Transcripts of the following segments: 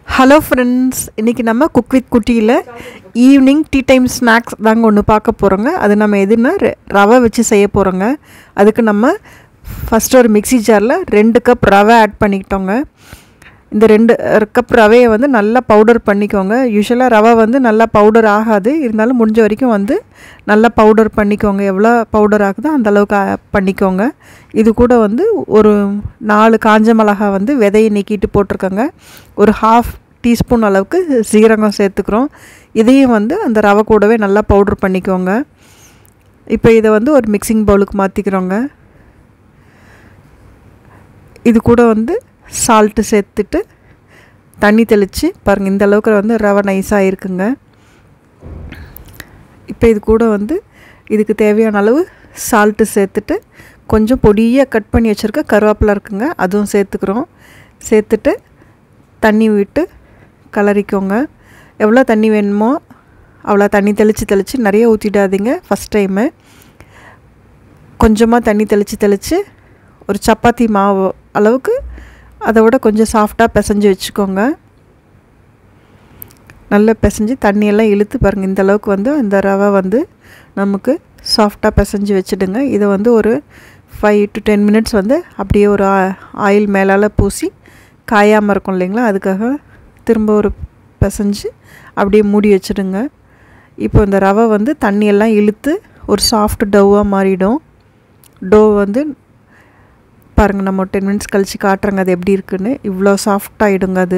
hello friends இன்றைக்கி நம்ம cook with குட்டியில் ஈவினிங் டீ டைம் ஸ்நாக்ஸ் தாங்க ஒன்று பார்க்க போகிறோங்க அது நம்ம எதுனா ரெ- ரவை வச்சு செய்ய போகிறோங்க அதுக்கு நம்ம ஃபஸ்ட்டு ஒரு மிக்ஸி ஜாரில் ரெண்டு கப் ரவை ஆட் பண்ணிக்கிட்டோங்க இந்த ரெண்டு கப் ரவையை வந்து நல்லா பவுடர் பண்ணிக்கோங்க யூஸ்வலாக ரவை வந்து நல்லா பவுடர் ஆகாது இருந்தாலும் முடிஞ்ச வரைக்கும் வந்து நல்லா பவுடர் பண்ணிக்கோங்க எவ்வளோ பவுடர் ஆகுதோ அந்த அளவுக்கு ஆ- பண்ணிக்கோங்க இது கூட வந்து ஒரு நாலு காஞ்ச மிளகா வந்து விதையை நீக்கிட்டு போட்டிருக்கோங்க ஒரு ஹாஃப் டீஸ்பூன் அளவுக்கு சீரகம் சேர்த்துக்கிறோம் இதையும் வந்து அந்த ரவை கூடவே நல்லா பவுடர் பண்ணிக்கோங்க இப்போ இதை வந்து ஒரு மிக்சிங் பவுலுக்கு மாற்றிக்கிறோங்க இது கூட வந்து சால்ட்டு சேர்த்துட்டு தண்ணி தெளித்து பாருங்கள் இந்த அளவுக்கு வந்து ரவை நைஸாக இருக்குங்க இப்போ இது கூட வந்து இதுக்கு தேவையான அளவு சால்ட்டு சேர்த்துட்டு கொஞ்சம் பொடியாக கட் பண்ணி வச்சுருக்க கருவேப்பிலை இருக்குங்க அதுவும் சேர்த்துக்கிறோம் சேர்த்துட்டு தண்ணி விட்டு கலரிக்கோங்க எவ்வளோ தண்ணி வேணுமோ அவ்வளோ தண்ணி தெளித்து தெளித்து நிறைய ஊற்றிடாதீங்க ஃபஸ்ட் டைமு கொஞ்சமாக தண்ணி தெளித்து தெளித்து ஒரு சப்பாத்தி மாவு அளவுக்கு அதை விட கொஞ்சம் சாஃப்டாக பிசைஞ்சு வச்சுக்கோங்க நல்லா பிசைஞ்சு தண்ணியெல்லாம் இழுத்து பாருங்கள் இந்த அளவுக்கு வந்து அந்த ரவை வந்து நமக்கு சாஃப்டாக பிசைஞ்சு வச்சுடுங்க இதை வந்து ஒரு ஃபைவ் டு டென் மினிட்ஸ் வந்து அப்படியே ஒரு ஆயில் மேலால் பூசி காயாமல் இருக்கும் இல்லைங்களா அதுக்காக திரும்ப ஒரு பிசைஞ்சு அப்படியே மூடி வச்சுடுங்க இப்போ இந்த ரவை வந்து தண்ணியெல்லாம் இழுத்து ஒரு சாஃப்ட் டவ்வாக மாறிடும் டோ வந்து பாருங்கள் நம்ம டென் மினிட்ஸ் கழித்து காட்டுறங்க அது எப்படி இருக்குன்னு இவ்வளோ சாஃப்டாகிடுங்க அது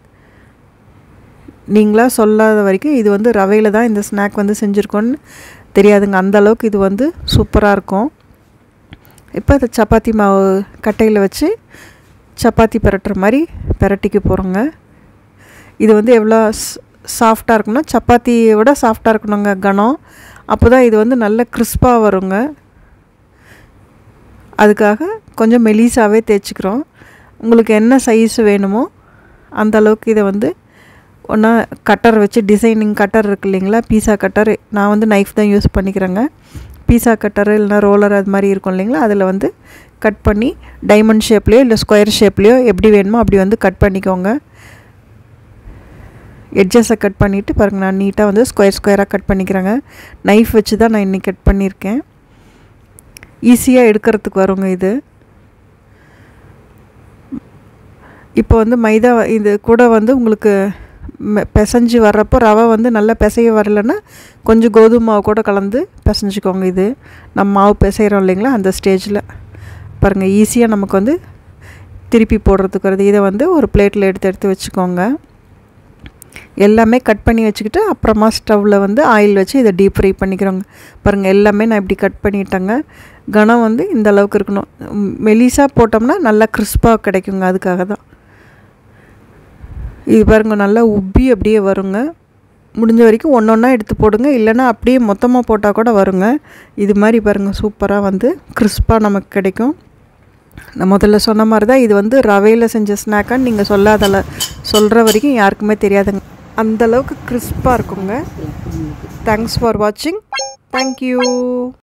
நீங்களாக சொல்லாத வரைக்கும் இது வந்து ரவையில் தான் இந்த ஸ்நாக் வந்து செஞ்சுருக்கோன்னு தெரியாதுங்க அந்த அளவுக்கு இது வந்து சூப்பராக இருக்கும் இப்போ அதை சப்பாத்தி மாவு கட்டையில் வச்சு சப்பாத்தி பிரட்டுற மாதிரி பிரட்டிக்க போகிறோங்க இது வந்து எவ்வளோ சாஃப்டாக இருக்குன்னா சப்பாத்தியை விட சாஃப்டாக இருக்கணுங்க கனம் அப்போ தான் இது வந்து நல்ல கிறிஸ்பாக வருங்க அதுக்காக கொஞ்சம் மெலிசாவே தேய்ச்சிக்கிறோம் உங்களுக்கு என்ன சைஸ் வேணுமோ அந்த அளவுக்கு இதை வந்து ஒன்றா கட்டர் வச்சு டிசைனிங் கட்டர் இருக்கு இல்லைங்களா பீஸா கட்டர் நான் வந்து நைஃப் தான் யூஸ் பண்ணிக்கிறேங்க பீஸா கட்டர் இல்லைனா ரோலர் அது மாதிரி இருக்கும் இல்லைங்களா அதில் வந்து கட் பண்ணி டைமண்ட் ஷேப்லேயோ இல்லை ஸ்கொயர் ஷேப்லேயோ எப்படி வேணுமோ அப்படி வந்து கட் பண்ணிக்கோங்க எட்ஜஸை கட் பண்ணிவிட்டு பாருங்கள் நான் நீட்டாக வந்து ஸ்கொயர் ஸ்கொயராக கட் பண்ணிக்கிறேங்க நைஃப் வச்சு தான் நான் இன்றைக்கி கட் பண்ணியிருக்கேன் ஈஸியாக எடுக்கிறதுக்கு வருங்க இது இப்போ வந்து மைதா இது கூட வந்து உங்களுக்கு மெ- பிசைஞ்சு வர்றப்போ ரவை வந்து நல்லா பிசைய வரலன்னா கொஞ்சம் கோதுமை மாவு கூட கலந்து பிசைஞ்சுக்கோங்க இது நம்ம மாவு பிசைகிறோம் இல்லைங்களா அந்த ஸ்டேஜில் பாருங்கள் ஈஸியாக நமக்கு வந்து திருப்பி போடுறதுக்கு வருது இதை வந்து ஒரு பிளேட்டில் எடுத்து எடுத்து வச்சுக்கோங்க எல்லாமே கட் பண்ணி வச்சுக்கிட்டு அப்புறமா ஸ்டவ்வில் வந்து ஆயில் வச்சு இதை டீப் ஃப்ரை பண்ணிக்கிறோங்க பாருங்கள் எல்லாமே நான் இப்படி கட் பண்ணிட்டேங்க கனம் வந்து இந்த அளவுக்கு இருக்கணும் மெலிசாக போட்டோம்னா நல்லா கிறிஸ்பாக கிடைக்குங்க அதுக்காக தான் இது பாருங்க நல்லா உப்பி அப்படியே வருங்க முடிஞ்ச வரைக்கும் ஒன்று ஒன்றா எடுத்து போடுங்க இல்லைன்னா அப்படியே மொத்தமாக போட்டால் கூட வருங்க இது மாதிரி பாருங்கள் சூப்பராக வந்து கிறிஸ்பாக நமக்கு கிடைக்கும் நான் முதல்ல சொன்ன மாதிரி தான் இது வந்து ரவையில் செஞ்ச ஸ்நாக்கான்னு நீங்கள் சொல்லாதல சொல்கிற வரைக்கும் யாருக்குமே தெரியாதுங்க அந்த அளவுக்கு கிறிஸ்பாக இருக்குங்க தேங்க்ஸ் ஃபார் வாட்சிங் தேங்க்யூ